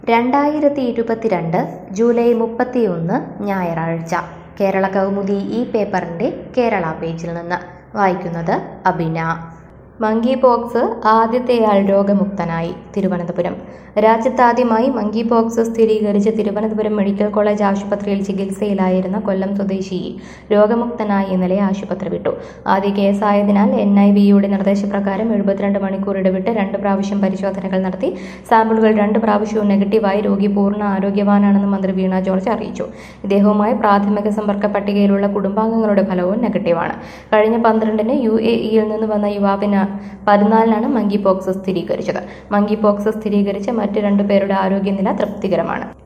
രണ്ടായിരത്തി ഇരുപത്തിരണ്ട് ജൂലൈ മുപ്പത്തിയൊന്ന് ഞായറാഴ്ച കേരള കൗമുദി ഈ പേപ്പറിൻ്റെ കേരള പേജിൽ നിന്ന് വായിക്കുന്നത് അബിന മങ്കി പോക്സ് ആദ്യത്തെയാൾ രോഗമുക്തനായി തിരുവനന്തപുരം രാജ്യത്താദ്യമായി മങ്കി പോക്സ് സ്ഥിരീകരിച്ച തിരുവനന്തപുരം മെഡിക്കൽ കോളേജ് ആശുപത്രിയിൽ ചികിത്സയിലായിരുന്ന കൊല്ലം സ്വദേശി രോഗമുക്തനായി ഇന്നലെ ആശുപത്രി വിട്ടു ആദ്യ കേസായതിനാൽ എൻ ഐ വിയുടെ നിർദ്ദേശപ്രകാരം എഴുപത്തിരണ്ട് മണിക്കൂർ ഇടവിട്ട് രണ്ട് പ്രാവശ്യം പരിശോധനകൾ നടത്തി സാമ്പിളുകൾ രണ്ട് പ്രാവശ്യവും നെഗറ്റീവായി രോഗി പൂർണ്ണ ആരോഗ്യവാനാണെന്ന് മന്ത്രി വീണ ജോർജ് അറിയിച്ചു ഇദ്ദേഹവുമായി പ്രാഥമിക സമ്പർക്ക പട്ടികയിലുള്ള കുടുംബാംഗങ്ങളുടെ ഫലവും നെഗറ്റീവാണ് കഴിഞ്ഞ പന്ത്രണ്ടിന് യു എ ഇയിൽ നിന്ന് വന്ന യുവാവിന് പതിനാലിനാണ് മങ്കി പോക്സ് സ്ഥിരീകരിച്ചത് മങ്കി പോക്സ് സ്ഥിരീകരിച്ച മറ്റ് രണ്ടു പേരുടെ ആരോഗ്യനില തൃപ്തികരമാണ്